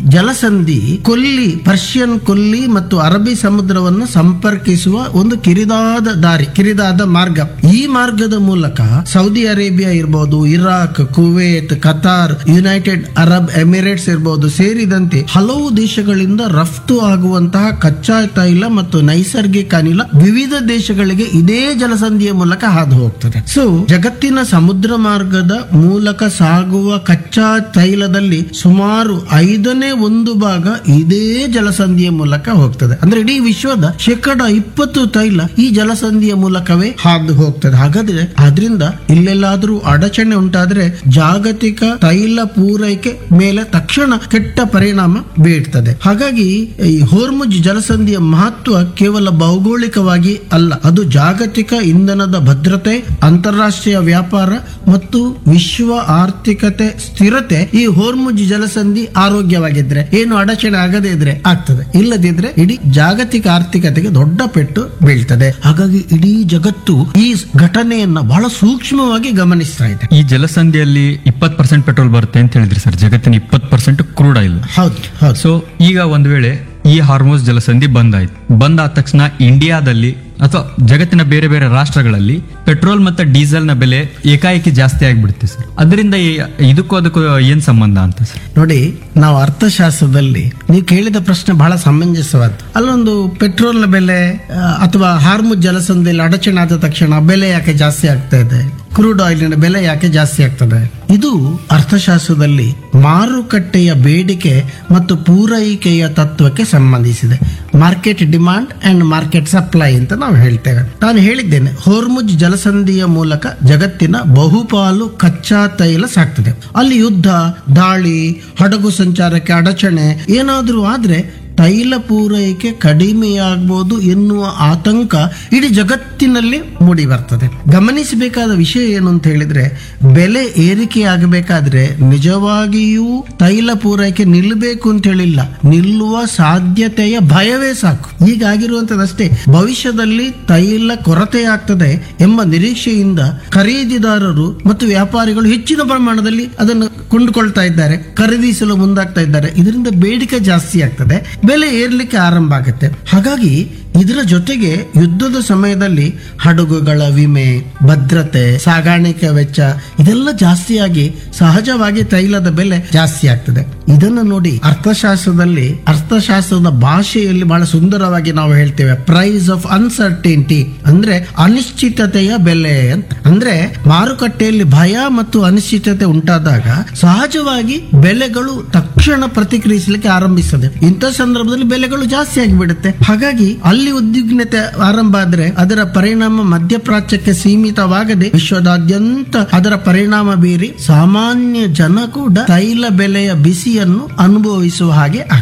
Speaker 2: ಜಲಸಂಧಿ ಕೊಲ್ಲಿ ಪರ್ಷಿಯನ್ ಕೊಲ್ಲಿ ಮತ್ತು ಅರಬ್ಬಿ ಸಮುದ್ರವನ್ನು ಸಂಪರ್ಕಿಸುವ ಒಂದು ಕಿರಿದಾದ ದಾರಿ ಕಿರಿದಾದ ಮಾರ್ಗ ಈ ಮಾರ್ಗದ ಮೂಲಕ ಸೌದಿ ಅರೇಬಿಯಾ ಇರಬಹುದು Iraq Kuwait Qatar United Arab Emirates ಇರಬಹುದು ಸೇರಿದಂತೆ ಹಲವು ದೇಶಗಳಿಂದ ರಫ್ತು ಆಗುವಂತಹ ಕಚ್ಚಾ ತೈಲ ಮತ್ತು ನೈಸರ್ಗಿಕ ಅನಿಲ ವಿವಿಧ ದೇಶಗಳಿಗೆ ಇದೇ ಜಲಸಂಧಿಯ ಮೂಲಕ ಹಾದು ಹೋಗ್ತದೆ ಸೊ ಜಗತ್ತಿನ ಸಮುದ್ರ ಮಾರ್ಗದ ಮೂಲಕ ಸಾಗುವ ಕಚ್ಚಾ ತೈಲದಲ್ಲಿ ಸುಮಾರು ಐದನೇ ಒಂದು ಭಾಗ ಇದೇ ಜಲಸಂಧಿಯ ಮೂಲಕ ಹೋಗ್ತದೆ ಅಂದ್ರೆ ಇಡೀ ವಿಶ್ವದ ಶೇಕಡ ಇಪ್ಪತ್ತು ತೈಲ ಈ ಜಲಸಂಧಿಯ ಮೂಲಕವೇ ಹಾದು ಹೋಗ್ತದೆ ಹಾಗಾದ್ರೆ ಅದರಿಂದ ಇಲ್ಲೆಲ್ಲಾದ್ರೂ ಅಡಚಣೆ ಉಂಟಾದ್ರೆ ಜಾಗತಿಕ ತೈಲ ಪೂರೈಕೆ ಮೇಲೆ ತಕ್ಷಣ ಕೆಟ್ಟ ಪರಿಣಾಮ ಬೀಳ್ತದೆ ಹಾಗಾಗಿ ಈ ಹೋರ್ಮುಜ್ ಜಲಸಂಧಿಯ ಮಹತ್ವ ಕೇವಲ ಭೌಗೋಳಿಕವಾಗಿ ಅಲ್ಲ ಅದು ಜಾಗತಿಕ ಇಂಧನದ ಭದ್ರತೆ ಅಂತಾರಾಷ್ಟ್ರೀಯ ವ್ಯಾಪಾರ ಮತ್ತು ವಿಶ್ವ ಆರ್ಥಿಕತೆ ಸ್ಥಿರತೆ ಈ ಹೋರ್ಮುಜ್ ಜಲಸಂಧಿ ಆರೋಗ್ಯವಾಗಿದ್ರೆ ಏನು ಅಡಚಣೆ ಆಗದೇ ಇದ್ರೆ ಆಗ್ತದೆ ಇಲ್ಲದಿದ್ರೆ ಇಡೀ ಜಾಗತಿಕ ಆರ್ಥಿಕತೆಗೆ ದೊಡ್ಡ ಪೆಟ್ಟು ಬೀಳ್ತದೆ ಹಾಗಾಗಿ ಇಡೀ ಜಗತ್ತು ಈ ಘಟನೆಯನ್ನ ಬಹಳ ಸೂಕ್ಷ್ಮವಾಗಿ ಗಮನಿಸ್ತಾ ಇದೆ
Speaker 1: ಈ ಜಲಸಂಧಿಯಲ್ಲಿ ಇಪ್ಪತ್ ಪರ್ಸೆಂಟ್ ಪೆಟ್ರೋಲ್ ಬರುತ್ತೆ ಅಂತ ಹೇಳಿದ್ರಿ ಸರ್ ಜಗತ್ತಿನ ಇಪ್ಪತ್ ಪರ್ಸೆಂಟ್ ಕ್ರೂಡ್ ಆಯಿಲ್
Speaker 2: ಹೌದು ಹೌದು
Speaker 1: ಸೊ ಈಗ ಒಂದ್ ವೇಳೆ ಈ ಹಾರ್ಮೋಸ್ ಜಲಸಂಧಿ ಬಂದಾಯ್ತು ಬಂದಾದ ತಕ್ಷಣ ಇಂಡಿಯಾದಲ್ಲಿ ಅಥವಾ ಜಗತ್ತಿನ ಬೇರೆ ಬೇರೆ ರಾಷ್ಟ್ರಗಳಲ್ಲಿ ಪೆಟ್ರೋಲ್ ಮತ್ತು ಡೀಸೆಲ್ ನ ಬೆಲೆ ಏಕಾಏಕಿ ಜಾಸ್ತಿ ಆಗಿಬಿಡುತ್ತೆ ಸರ್ ಅದರಿಂದ ಈ- ಇದಕ್ಕೂ ಅದಕ್ಕೂ ಏನ್ ಸಂಬಂಧ ಅಂತ ಸರ್
Speaker 2: ನೋಡಿ ನಾವು ಅರ್ಥಶಾಸ್ತ್ರದಲ್ಲಿ ನೀವು ಕೇಳಿದ ಪ್ರಶ್ನೆ ಬಹಳ ಸಮಂಜಸವಾದ ಅಲ್ಲೊಂದು ಪೆಟ್ರೋಲ್ನ ಬೆಲೆ ಆ, ಅಥವಾ ಹಾರ್ಮುಜ್ ಜಲಸಂಧಿಯಲ್ಲಿ ಅಡಚಣೆ ಆದ ತಕ್ಷಣ ಬೆಲೆ ಯಾಕೆ ಜಾಸ್ತಿ ಆಗ್ತಾ ಇದೆ ಕ್ರೂಡ್ ಆಯಿಲಿನ ಬೆಲೆ ಯಾಕೆ ಜಾಸ್ತಿ ಆಗ್ತದೆ ಇದು ಅರ್ಥಶಾಸ್ತ್ರದಲ್ಲಿ ಮಾರುಕಟ್ಟೆಯ ಬೇಡಿಕೆ ಮತ್ತು ಪೂರೈಕೆಯ ತತ್ವಕ್ಕೆ ಸಂಬಂಧಿಸಿದೆ market demand and market supply ಅಂತ ನಾವು ಹೇಳ್ತೇವೆ ನಾನು ಹೇಳಿದ್ದೇನೆ ಹೋರ್ಮುಜ್ ಜಲಸಂಧಿಯ ಮೂಲಕ ಜಗತ್ತಿನ ಬಹುಪಾಲು ಕಚ್ಚಾ ತೈಲ ಸಾಕ್ತದೆ ಅಲ್ಲಿ ಯುದ್ಧ ದಾಳಿ ಹಡಗು ಸಂಚಾರಕ್ಕೆ ಅಡಚಣೆ ಏನಾದರೂ ಆದ್ರೆ ತೈಲ ಪೂರೈಕೆ ಕಡಿಮೆಯಾಗಬಹುದು ಎನ್ನುವ ಆತಂಕ ಇಡೀ ಜಗತ್ತಿನಲ್ಲಿ ಮೂಡಿ ಬರ್ತದೆ ಗಮನಿಸಬೇಕಾದ ವಿಷಯ ಏನು ಅಂತ ಹೇಳಿದ್ರೆ ಬೆಲೆ ಏರಿಕೆ ಆಗಬೇಕಾದ್ರೆ ನಿಜವಾಗಿಯೂ ತೈಲ ಪೂರೈಕೆ ನಿಲ್ಲಬೇಕು ಅಂತ ಹೇಳಿಲ್ಲ ನಿಲ್ಲುವ ಸಾಧ್ಯತೆಯ ಭಯವೇ ಸಾಕು ಹೀಗಾಗಿರುವಂತದಷ್ಟೇ ಭವಿಷ್ಯದಲ್ಲಿ ತೈಲ ಕೊರತೆ ಆಗ್ತದೆ ಎಂಬ ನಿರೀಕ್ಷೆಯಿಂದ ಖರೀದಿದಾರರು ಮತ್ತು ವ್ಯಾಪಾರಿಗಳು ಹೆಚ್ಚಿನ ಪ್ರಮಾಣದಲ್ಲಿ ಅದನ್ನು ಕೊಂಡುಕೊಳ್ತಾ ಇದ್ದಾರೆ ಖರೀದಿಸಲು ಮುಂದಾಗ್ತಾ ಇದ್ದಾರೆ ಇದರಿಂದ ಬೇಡಿಕೆ ಜಾಸ್ತಿ ಆಗ್ತದೆ ಬೆಲೆ ಏರ್ಲಿಕ್ಕೆ ಆರಂಭ ಆಗುತ್ತೆ ಹಾಗಾಗಿ ಇದರ ಜೊತೆಗೆ ಯುದ್ಧದ ಸಮಯದಲ್ಲಿ ಹಡಗುಗಳ ವಿಮೆ ಭದ್ರತೆ ಸಾಗಾಣಿಕೆ ವೆಚ್ಚ ಇದೆಲ್ಲ ಜಾಸ್ತಿಯಾಗಿ ಸಹಜವಾಗಿ ತೈಲದ ಬೆಲೆ ಜಾಸ್ತಿ ಆಗ್ತದೆ ಇದನ್ನು ನೋಡಿ ಅರ್ಥಶಾಸ್ತ್ರದಲ್ಲಿ ಅರ್ಥಶಾಸ್ತ್ರದ ಭಾಷೆಯಲ್ಲಿ ಬಹಳ ಸುಂದರವಾಗಿ ನಾವು ಹೇಳ್ತೇವೆ ಪ್ರೈಸ್ ಆಫ್ ಅನ್ಸರ್ಟಿನಿಟಿ ಅಂದ್ರೆ ಅನಿಶ್ಚಿತತೆಯ ಬೆಲೆ ಅಂತ ಅಂದ್ರೆ ಮಾರುಕಟ್ಟೆಯಲ್ಲಿ ಭಯ ಮತ್ತು ಅನಿಶ್ಚಿತತೆ ಉಂಟಾದಾಗ ಸಹಜವಾಗಿ ಬೆಲೆಗಳು ತಕ್ಷಣ ಪ್ರತಿಕ್ರಿಯಿಸಲಿಕ್ಕೆ ಆರಂಭಿಸ್ತದೆ ಇಂಥ ಸಂದರ್ಭದಲ್ಲಿ ಬೆಲೆಗಳು ಜಾಸ್ತಿ ಆಗಿಬಿಡುತ್ತೆ ಹಾಗಾಗಿ ಅಲ್ಲಿ ಉದ್ವಿಗ್ನತೆ ಆರಂಭ ಆದ್ರೆ ಅದರ ಪರಿಣಾಮ ಮಧ್ಯಪ್ರಾಚ್ಯಕ್ಕೆ ಸೀಮಿತವಾಗದೆ ವಿಶ್ವದಾದ್ಯಂತ ಅದರ ಪರಿಣಾಮ ಬೀರಿ ಸಾಮಾನ್ಯ ಜನ ಕೂಡ ತೈಲ ಬೆಲೆಯ ಬಿಸಿಯನ್ನು ಅನುಭವಿಸುವ ಹಾಗೆ ಆಗ್ತದೆ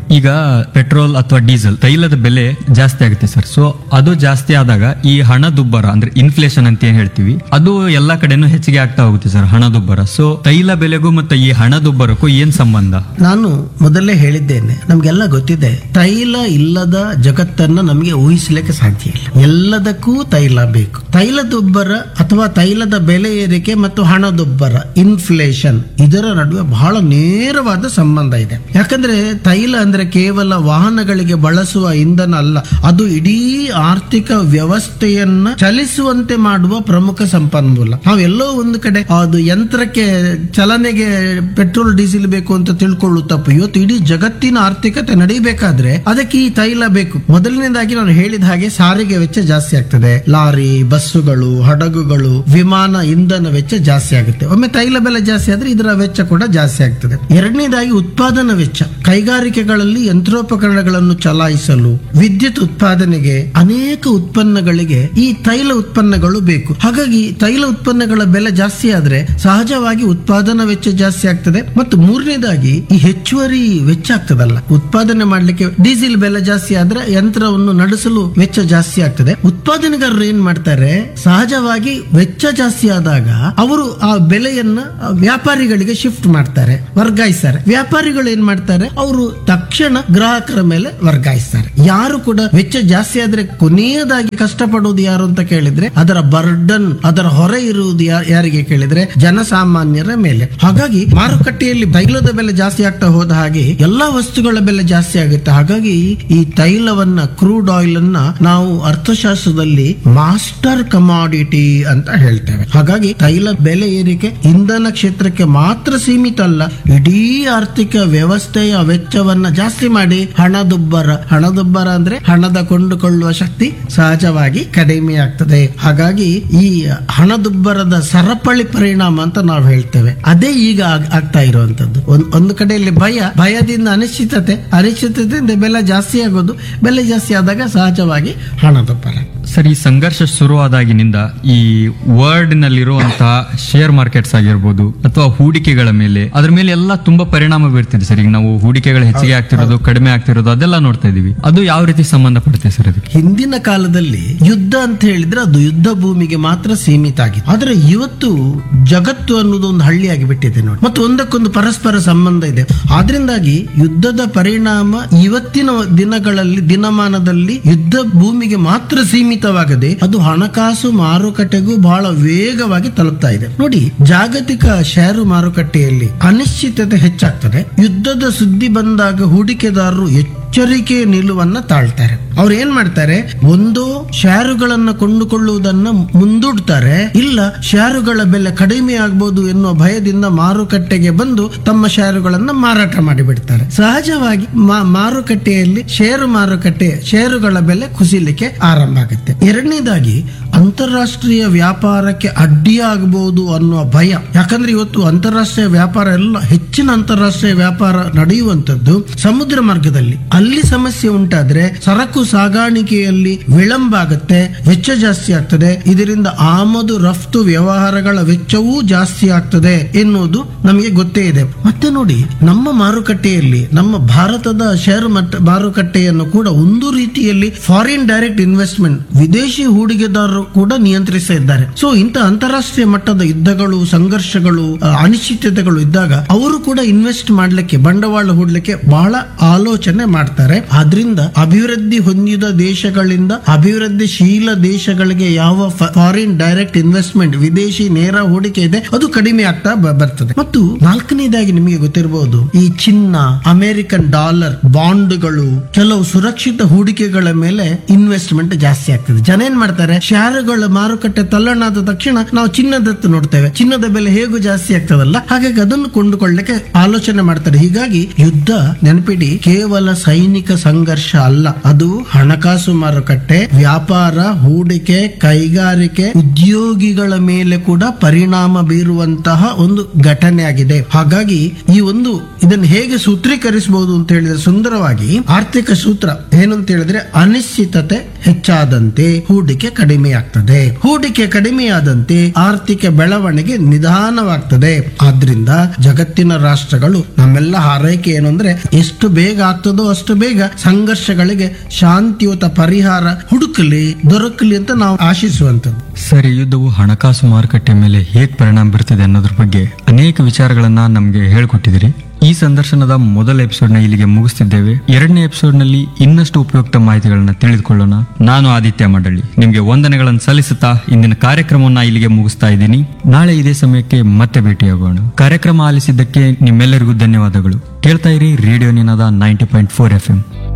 Speaker 1: ಈಗ ಪೆಟ್ರೋಲ್ ಅಥವಾ ಡೀಸೆಲ್ ತೈಲದ ಬೆಲೆ ಜಾಸ್ತಿ ಆಗುತ್ತೆ ಸರ್ ಸೊ ಅದು ಜಾಸ್ತಿ ಆದಾಗ ಈ ಹಣದುಬ್ಬರ ಅಂದ್ರೆ ಇನ್ಫ್ಲೇಷನ್ ಅಂತ ಏನ್ ಹೇಳ್ತೀವಿ ಅದು ಎಲ್ಲಾ ಕಡೆನೂ ಹೆಚ್ಚಿಗೆ ಆಗ್ತಾ ಹೋಗುತ್ತೆ ಸರ್ ಹಣದುಬ್ಬರ ಸೊ ತೈಲ ಬೆಲೆಗೂ ಮತ್ತೆ ಈ ಹಣದುಬ್ಬರಕ್ಕೂ ಏನ್ ಸಂಬಂಧ
Speaker 2: ನಾನು ಮೊದಲೇ ಹೇಳಿದ್ದೇನೆ ನಮ್ಗೆಲ್ಲ ಗೊತ್ತಿದೆ ತೈಲ ಇಲ್ಲದ ಜಗತ್ತನ್ನ ನಮಗೆ ಊಹಿಸಲಿಕ್ಕೆ ಸಾಧ್ಯ ಇಲ್ಲ ಎಲ್ಲದಕ್ಕೂ ತೈಲ ಬೇಕು ತೈಲದೊಬ್ಬರ ಅಥವಾ ತೈಲದ ಬೆಲೆ ಏರಿಕೆ ಮತ್ತು ಹಣದೊಬ್ಬರ ಇನ್ಫ್ಲೇಷನ್ ಇದರ ನಡುವೆ ಬಹಳ ನೇರವಾದ ಸಂಬಂಧ ಇದೆ ಯಾಕಂದ್ರೆ ತೈಲ ಅಂದ್ರೆ ಕೇವಲ ವಾಹನಗಳಿಗೆ ಬಳಸುವ ಇಂಧನ ಅಲ್ಲ ಅದು ಇಡೀ ಆರ್ಥಿಕ ವ್ಯವಸ್ಥೆಯನ್ನ ಚಲಿಸುವಂತೆ ಮಾಡುವ ಪ್ರಮುಖ ಸಂಪನ್ಮೂಲ ನಾವೆಲ್ಲೋ ಒಂದು ಕಡೆ ಅದು ಯಂತ್ರಕ್ಕೆ ಚಲನೆಗೆ ಪೆಟ್ರೋಲ್ ಡೀಸೆಲ್ ಬೇಕು ಅಂತ ತಿಳ್ಕೊಳ್ಳು ತಪ್ಪು ಇವತ್ತು ಇಡೀ ಜಗತ್ತಿನ ಆರ್ಥಿಕತೆ ನಡೀಬೇಕಾದ್ರೆ ಅದಕ್ಕೆ ಈ ತೈಲ ಬೇಕು ಮೊದಲನೇದಾಗಿ ನಾನು ಹೇಳಿದ ಹಾಗೆ ಸಾರಿಗೆ ವೆಚ್ಚ ಜಾಸ್ತಿ ಆಗ್ತದೆ ಲಾರಿ ಬಸ್ಸುಗಳು ಹಡಗುಗಳು ವಿಮಾನ ಇಂಧನ ವೆಚ್ಚ ಜಾಸ್ತಿ ಆಗುತ್ತೆ ಒಮ್ಮೆ ತೈಲ ಬೆಲೆ ಜಾಸ್ತಿ ಆದ್ರೆ ಇದರ ವೆಚ್ಚ ಕೂಡ ಜಾಸ್ತಿ ಆಗ್ತದೆ ಎರಡನೇದಾಗಿ ಉತ್ಪಾದನಾ ವೆಚ್ಚ ಕೈಗಾರಿಕೆಗಳಲ್ಲಿ ಯಂತ್ರೋಪಕರಣಗಳನ್ನು ಚಲಾಯಿಸಲು ವಿದ್ಯುತ್ ಉತ್ಪಾದನೆಗೆ ಅನೇಕ ಉತ್ಪನ್ನಗಳಿಗೆ ಈ ತೈಲ ಉತ್ಪನ್ನಗಳು ಬೇಕು ಹಾಗಾಗಿ ತೈಲ ಉತ್ಪನ್ನಗಳ ಬೆಲೆ ಜಾಸ್ತಿ ಆದ್ರೆ ಸಹಜವಾಗಿ ಉತ್ಪಾದನಾ ವೆಚ್ಚ ಜಾಸ್ತಿ ಆಗ್ತದೆ ಮತ್ತು ಮೂರನೇದಾಗಿ ಈ ಹೆಚ್ಚುವರಿ ವೆಚ್ಚ ಆಗ್ತದಲ್ಲ ಉತ್ಪಾದನೆ ಮಾಡ್ಲಿಕ್ಕೆ ಡೀಸೆಲ್ ಬೆಲೆ ಜಾಸ್ತಿ ಆದ್ರೆ ಯಂತ್ರವನ್ನು ನಡೆಸಲು ವೆಚ್ಚ ಜಾಸ್ತಿ ಆಗ್ತದೆ ಉತ್ಪಾದನೆಗಾರರು ಏನ್ ಮಾಡ್ತಾರೆ ಸಹಜವಾಗಿ ವೆಚ್ಚ ಜಾಸ್ತಿ ಆದಾಗ ಅವರು ಆ ಬೆಲೆಯನ್ನ ಆ, ವ್ಯಾಪಾರಿಗಳಿಗೆ ಶಿಫ್ಟ್ ಮಾಡ್ತಾರೆ ವರ್ಗಾಯಿಸ್ತಾರೆ ವ್ಯಾಪಾರಿಗಳು ಏನ್ ಮಾಡ್ತಾರೆ ಅವರು ತಕ್ಷಣ ಗ್ರಾಹಕರ ಮೇಲೆ ವರ್ಗಾಯಿಸ್ತಾರೆ ಯಾರು ಕೂಡ ವೆಚ್ಚ ಜಾಸ್ತಿ ಆದ್ರೆ ಕೊನೆಯದಾಗಿ ಕಷ್ಟಪಡುವುದು ಯಾರು ಅಂತ ಕೇಳಿದ್ರೆ ಅದರ ಬರ್ಡನ್ ಅದರ ಹೊರೆ ಇರುವುದು ಯಾ- ಯಾರಿಗೆ ಕೇಳಿದ್ರೆ ಜನಸಾಮಾನ್ಯರ ಮೇಲೆ ಹಾಗಾಗಿ ಮಾರುಕಟ್ಟೆಯಲ್ಲಿ ತೈಲದ ಬೆಲೆ ಜಾಸ್ತಿ ಆಗ್ತಾ ಹೋದ ಹಾಗೆ ಎಲ್ಲಾ ವಸ್ತುಗಳ ಬೆಲೆ ಜಾಸ್ತಿ ಆಗುತ್ತೆ ಹಾಗಾಗಿ ಈ ತೈಲವನ್ನ ಕ್ರೂಡ್ ಆಯಿಲ್ ಅನ್ನ ನಾವು ಅರ್ಥಶಾಸ್ತ್ರದಲ್ಲಿ ಮಾಸ್ಟರ್ ಕಮಾಡಿಟಿ ಅಂತ ಹೇಳ್ತೇವೆ ಹಾಗಾಗಿ ತೈಲ ಬೆಲೆ ಏರಿಕೆ ಇಂಧನ ಕ್ಷೇತ್ರಕ್ಕೆ ಮಾತ್ರ ಸೀಮಿತ ಅಲ್ಲ ಇಡೀ ಆರ್ಥಿಕ ವ್ಯವಸ್ಥೆಯ ವೆಚ್ಚವನ್ನ ಜಾಸ್ತಿ ಮಾಡಿ ಹಣದುಬ್ಬರ ಹಣದುಬ್ಬರ ಅಂದ್ರೆ ಹಣದ ಕೊಂಡುಕೊಳ್ಳುವ ಶಕ್ತಿ ಸಹಜವಾಗಿ ಕಡಿಮೆ ಆಗ್ತದೆ ಹಾಗಾಗಿ ಈ ಹಣದುಬ್ಬರದ ಸರಪಳಿ ಪರಿಣಾಮ ಅಂತ ನಾವು ಹೇಳ್ತೇವೆ ಅದೇ ಈಗ ಆಗ್- ಆಗ್ತಾ ಇರುವಂತದ್ದು ಒಂದ್- ಒಂದು ಕಡೆಯಲ್ಲಿ ಭಯ ಭಯದಿಂದ ಅನಿಶ್ಚಿತತೆ ಅನಿಶ್ಚಿತತೆಯಿಂದ ಬೆಲೆ ಜಾಸ್ತಿ ಆಗೋದು ಬೆಲೆ ಜಾಸ್ತಿ ಆದಾಗ ಸಹಜವಾಗಿ ಹಣದುಬ್ಬರ
Speaker 1: ಸರ್ ಈ ಸಂಘರ್ಷ ಶುರುವಾದಾಗಿನಿಂದ ಈ ವರ್ಲ್ಡ್ ನಲ್ಲಿರುವಂತಹ ಶೇರ್ ಮಾರ್ಕೆಟ್ಸ್ ಆಗಿರ್ಬೋದು ಅಥವಾ ಹೂಡಿಕೆಗಳ ಮೇಲೆ ಅದ್ರ ಮೇಲೆ ಎಲ್ಲ ತುಂಬಾ ಪರಿಣಾಮ ಬೀರ್ತಿದೆ ಸರ್ ಈಗ ನಾವು ಹೂಡಿಕೆಗಳು ಹೆಚ್ಚಿಗೆ ಆಗ್ತಿರೋದು ಕಡಿಮೆ ಆಗ್ತಿರೋದು ಅದೆಲ್ಲ ನೋಡ್ತಾ ಇದೀವಿ ಅದು ಯಾವ ರೀತಿ ಸಂಬಂಧ ಪಡುತ್ತೆ ಸರ್ ಅದಕ್ಕೆ
Speaker 2: ಹಿಂದಿನ ಕಾಲದಲ್ಲಿ ಯುದ್ಧ ಅಂತ ಹೇಳಿದ್ರೆ ಅದು ಯುದ್ಧ ಭೂಮಿಗೆ ಮಾತ್ರ ಸೀಮಿತ ಆಗಿದೆ ಆದ್ರೆ ಇವತ್ತು ಜಗತ್ತು ಅನ್ನೋದು ಒಂದು ಹಳ್ಳಿಯಾಗಿ ಬಿಟ್ಟಿದೆ ನೋಡಿ ಮತ್ತು ಒಂದಕ್ಕೊಂದು ಪರಸ್ಪರ ಸಂಬಂಧ ಇದೆ ಆದ್ರಿಂದಾಗಿ ಯುದ್ಧದ ಪರಿಣಾಮ ಇವತ್ತಿನ ದಿನಗಳಲ್ಲಿ ದಿನಮಾನದಲ್ಲಿ ಯುದ್ಧ ಭೂಮಿಗೆ ಮಾತ್ರ ಸೀಮಿತವಾಗದೆ ಅದು ಹಣಕಾಸು ಮಾರುಕಟ್ಟೆಗೂ ಬಹಳ ವೇಗವಾಗಿ ತಲುಪ್ತಾ ಇದೆ ನೋಡಿ ಜಾಗತಿಕ ಷೇರು ಮಾರುಕಟ್ಟೆಯಲ್ಲಿ ಅನಿಶ್ಚಿತತೆ ಹೆಚ್ಚಾಗ್ತದೆ ಯುದ್ಧದ ಸುದ್ದಿ ಬಂದಾಗ ಹೂಡಿಕೆದಾರರು ಎಚ್ಚರಿಕೆ ನಿಲುವನ್ನ ತಾಳ್ತಾರೆ ಅವ್ರು ಏನ್ ಮಾಡ್ತಾರೆ ಒಂದು ಷೇರುಗಳನ್ನ ಕೊಂಡುಕೊಳ್ಳುವುದನ್ನ ಮುಂದೂಡ್ತಾರೆ ಇಲ್ಲ ಷೇರುಗಳ ಬೆಲೆ ಕಡಿಮೆ ಆಗ್ಬೋದು ಎನ್ನುವ ಭಯದಿಂದ ಮಾರುಕಟ್ಟೆಗೆ ಬಂದು ತಮ್ಮ ಷೇರುಗಳನ್ನ ಮಾರಾಟ ಮಾಡಿಬಿಡ್ತಾರೆ ಸಹಜವಾಗಿ ಮಾ- ಮಾರುಕಟ್ಟೆಯಲ್ಲಿ ಷೇರು ಮಾರುಕಟ್ಟೆ ಷೇರುಗಳ ಬೆಲೆ ಕುಸಿಲಿಕ್ಕೆ ಆರಂಭ ಆಗುತ್ತೆ ಎರಡನೇದಾಗಿ ಅಂತಾರಾಷ್ಟ್ರೀಯ ವ್ಯಾಪಾರಕ್ಕೆ ಅಡ್ಡಿಯಾಗಬಹುದು ಅನ್ನುವ ಭಯ ಯಾಕಂದ್ರೆ ಇವತ್ತು ಅಂತಾರಾಷ್ಟ್ರೀಯ ವ್ಯಾಪಾರ ಎಲ್ಲ ಹೆಚ್ಚಿನ ಅಂತಾರಾಷ್ಟ್ರೀಯ ವ್ಯಾಪಾರ ನಡೆಯುವಂತದ್ದು ಸಮುದ್ರ ಮಾರ್ಗದಲ್ಲಿ ಅಲ್ಲಿ ಸಮಸ್ಯೆ ಉಂಟಾದ್ರೆ ಸರಕು ಸಾಗಾಣಿಕೆಯಲ್ಲಿ ವಿಳಂಬ ಆಗುತ್ತೆ ವೆಚ್ಚ ಜಾಸ್ತಿ ಆಗ್ತದೆ ಇದರಿಂದ ಆಮದು ರಫ್ತು ವ್ಯವಹಾರಗಳ ವೆಚ್ಚವೂ ಜಾಸ್ತಿ ಆಗ್ತದೆ ಎನ್ನುವುದು ನಮಗೆ ಗೊತ್ತೇ ಇದೆ ಮತ್ತೆ ನೋಡಿ ನಮ್ಮ ಮಾರುಕಟ್ಟೆಯಲ್ಲಿ ನಮ್ಮ ಭಾರತದ ಷೇರು ಮಟ್ಟ ಮಾರುಕಟ್ಟೆಯನ್ನು ಕೂಡ ಒಂದು ರೀತಿಯಲ್ಲಿ ಫಾರಿನ್ ಡೈರೆಕ್ಟ್ ಇನ್ವೆಸ್ಟ್ಮೆಂಟ್ ವಿದೇಶಿ ಹೂಡಿಕೆದಾರರು ಕೂಡ ನಿಯಂತ್ರಿಸ್ತಾ ಇದ್ದಾರೆ ಸೊ ಇಂಥ ಅಂತಾರಾಷ್ಟ್ರೀಯ ಮಟ್ಟದ ಯುದ್ಧಗಳು ಸಂಘರ್ಷಗಳು ಆ, ಅನಿಶ್ಚಿತತೆಗಳು ಇದ್ದಾಗ ಅವರು ಕೂಡ ಇನ್ವೆಸ್ಟ್ ಮಾಡ್ಲಿಕ್ಕೆ ಬಂಡವಾಳ ಹೂಡ್ಲಿಕ್ಕೆ ಬಹಳ ಆಲೋಚನೆ ಮಾಡ್ತಾರೆ ಆದ್ರಿಂದ ಅಭಿವೃದ್ಧಿ ಹೊಂದಿದ ದೇಶಗಳಿಂದ ಅಭಿವೃದ್ಧಿಶೀಲ ದೇಶಗಳಿಗೆ ಯಾವ ಫಾರಿನ್ ಡೈರೆಕ್ಟ್ ಇನ್ವೆಸ್ಟ್ಮೆಂಟ್ ವಿದೇಶಿ ನೇರ ಹೂಡಿಕೆ ಇದೆ ಅದು ಕಡಿಮೆ ಆಗ್ತಾ ಬ- ಬರ್ತದೆ ಮತ್ತು ನಾಲ್ಕನೇದಾಗಿ ನಿಮಗೆ ಗೊತ್ತಿರಬಹುದು ಈ ಚಿನ್ನ ಅಮೆರಿಕನ್ ಡಾಲರ್ ಬಾಂಡ್ಗಳು ಕೆಲವು ಸುರಕ್ಷಿತ ಹೂಡಿಕೆಗಳ ಮೇಲೆ ಇನ್ವೆಸ್ಟ್ಮೆಂಟ್ ಜಾಸ್ತಿ ಆಗ್ತದೆ ಜನ ಏನ್ ಮಾಡ್ತಾರೆ ಶೇರುಗಳ ಮಾರುಕಟ್ಟೆ ತಲ್ಲಣಾದ ತಕ್ಷಣ ನಾವು ಚಿನ್ನದತ್ತ ನೋಡ್ತೇವೆ ಚಿನ್ನದ ಬೆಲೆ ಹೇಗೂ ಜಾಸ್ತಿ ಆಗ್ತದಲ್ಲ ಹಾಗಾಗಿ ಅದನ್ನು ಕೊಂಡುಕೊಳ್ಳಕ್ಕೆ ಆಲೋಚನೆ ಮಾಡ್ತಾರೆ ಹೀಗಾಗಿ ಯುದ್ಧ ನೆನಪಿಡಿ ಕೇವಲ ಸೈನಿಕ ಸಂಘರ್ಷ ಅಲ್ಲ ಅದು ಹಣಕಾಸು ಮಾರುಕಟ್ಟೆ ವ್ಯಾಪಾರ ಹೂಡಿಕೆ ಕೈಗಾರಿಕೆ ಉದ್ಯೋಗಿಗಳ ಮೇಲೆ ಕೂಡ ಪರಿಣಾಮ ಬೀರುವಂತಹ ಒಂದು ಘಟನೆ ಆಗಿದೆ ಹಾಗಾಗಿ ಈ ಒಂದು ಇದನ್ನು ಹೇಗೆ ಸೂತ್ರೀಕರಿಸಬಹುದು ಅಂತ ಹೇಳಿದ್ರೆ ಸುಂದರವಾಗಿ ಆರ್ಥಿಕ ಸೂತ್ರ ಏನು ಅಂತ ಹೇಳಿದ್ರೆ ಅನಿಶ್ಚಿತತೆ ಹೆಚ್ಚಾದಂತೆ ಹೂಡಿಕೆ ಕಡಿಮೆಯಾಗ್ತದೆ ಹೂಡಿಕೆ ಕಡಿಮೆಯಾದಂತೆ ಆರ್ಥಿಕ ಬೆಳವಣಿಗೆ ನಿಧಾನವಾಗ್ತದೆ ಆದ್ರಿಂದ ಜಗತ್ತಿನ ರಾಷ್ಟ್ರಗಳು ನಮ್ಮೆಲ್ಲ ಹಾರೈಕೆ ಏನು ಅಂದ್ರೆ ಎಷ್ಟು ಬೇಗ ಆಗ್ತದೋ ಅಷ್ಟು ಬೇಗ ಸಂಘರ್ಷಗಳಿಗೆ ಶಾಂತಿಯುತ ಪರಿಹಾರ ಹುಡುಕಲಿ ದೊರಕಲಿ ಅಂತ ನಾವು ಆಶಿಸುವಂತದ್ದು
Speaker 1: ಸರಿ ಯುದ್ಧವು ಹಣಕಾಸು ಮಾರುಕಟ್ಟೆ ಮೇಲೆ ಹೇಗೆ ಪರಿಣಾಮ ಬೀರ್ತದೆ ಅನ್ನೋದ್ರ ಬಗ್ಗೆ ಅನೇಕ ವಿಚಾರಗಳನ್ನ ನಮಗೆ ಹೇಳ್ಕೊಟ್ಟಿದ್ದೀರಿ ಈ ಸಂದರ್ಶನದ ಮೊದಲ ಎಪಿಸೋಡ್ ನ ಇಲ್ಲಿಗೆ ಮುಗಿಸ್ತಿದ್ದೇವೆ ಎರಡನೇ ಎಪಿಸೋಡ್ ನಲ್ಲಿ ಇನ್ನಷ್ಟು ಉಪಯುಕ್ತ ಮಾಹಿತಿಗಳನ್ನ ತಿಳಿದುಕೊಳ್ಳೋಣ ನಾನು ಆದಿತ್ಯ ಮಂಡಳಿ ನಿಮ್ಗೆ ವಂದನೆಗಳನ್ನು ಸಲ್ಲಿಸುತ್ತಾ ಇಂದಿನ ಕಾರ್ಯಕ್ರಮವನ್ನ ಇಲ್ಲಿಗೆ ಮುಗಿಸ್ತಾ ಇದ್ದೀನಿ ನಾಳೆ ಇದೇ ಸಮಯಕ್ಕೆ ಮತ್ತೆ ಭೇಟಿಯಾಗೋಣ ಕಾರ್ಯಕ್ರಮ ಆಲಿಸಿದ್ದಕ್ಕೆ ನಿಮ್ಮೆಲ್ಲರಿಗೂ ಧನ್ಯವಾದಗಳು ಕೇಳ್ತಾ ಇರಿ radio Ninaada ninety point four F M